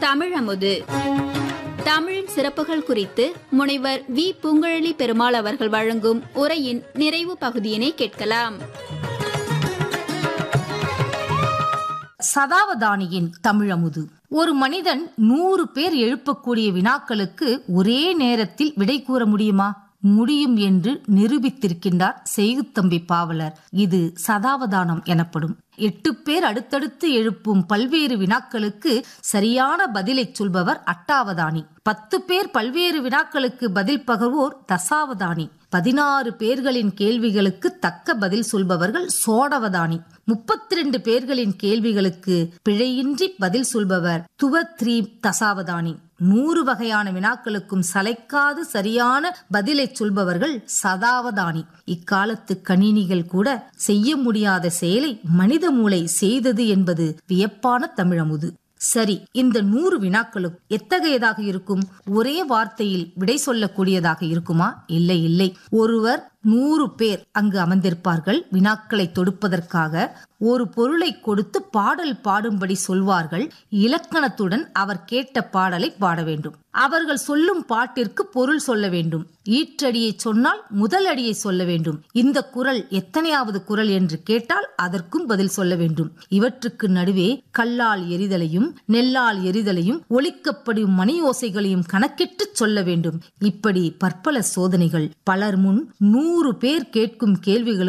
தமிழமுது தமிழின் சிறப்புகள் குறித்து முனைவர் வி பூங்குழலி பெருமாள் அவர்கள் வழங்கும் உரையின் நிறைவு பகுதியினை கேட்கலாம் சதாவதானியின் தமிழமுது ஒரு மனிதன் நூறு பேர் எழுப்பக்கூடிய வினாக்களுக்கு ஒரே நேரத்தில் விடை கூற முடியுமா முடியும் என்று நிரூபித்திருக்கின்றார் செய்குத்தம்பி பாவலர் இது சதாவதானம் எனப்படும் எட்டு பேர் அடுத்தடுத்து எழுப்பும் பல்வேறு வினாக்களுக்கு சரியான பதிலை சொல்பவர் அட்டாவதானி பத்து பேர் பல்வேறு வினாக்களுக்கு பதில் பகர்வோர் தசாவதானி பதினாறு பேர்களின் கேள்விகளுக்கு தக்க பதில் சொல்பவர்கள் சோடவதானி முப்பத்தி ரெண்டு பேர்களின் கேள்விகளுக்கு பிழையின்றி பதில் சொல்பவர் துவத்ரீ தசாவதானி நூறு வகையான வினாக்களுக்கும் சளைக்காது சரியான பதிலை சொல்பவர்கள் சதாவதானி இக்காலத்து கணினிகள் கூட செய்ய முடியாத செயலை மனித மூளை செய்தது என்பது வியப்பான தமிழமுது சரி இந்த நூறு வினாக்களும் எத்தகையதாக இருக்கும் ஒரே வார்த்தையில் விடை சொல்லக்கூடியதாக இருக்குமா இல்லை இல்லை ஒருவர் நூறு பேர் அங்கு அமர்ந்திருப்பார்கள் வினாக்களை தொடுப்பதற்காக ஒரு பொருளை கொடுத்து பாடல் பாடும்படி சொல்வார்கள் இலக்கணத்துடன் அவர் கேட்ட பாடலை பாட வேண்டும் அவர்கள் சொல்லும் பாட்டிற்கு பொருள் சொல்ல வேண்டும் ஈற்றடியை சொன்னால் முதல் அடியை சொல்ல வேண்டும் இந்த குரல் எத்தனையாவது குரல் என்று கேட்டால் அதற்கும் பதில் சொல்ல வேண்டும் இவற்றுக்கு நடுவே கல்லால் எரிதலையும் நெல்லால் எரிதலையும் ஒலிக்கப்படும் மணி ஓசைகளையும் கணக்கிட்டு சொல்ல வேண்டும் இப்படி பற்பல சோதனைகள் பலர் முன் நூறு பேர் கேட்கும் கேள்விகளும்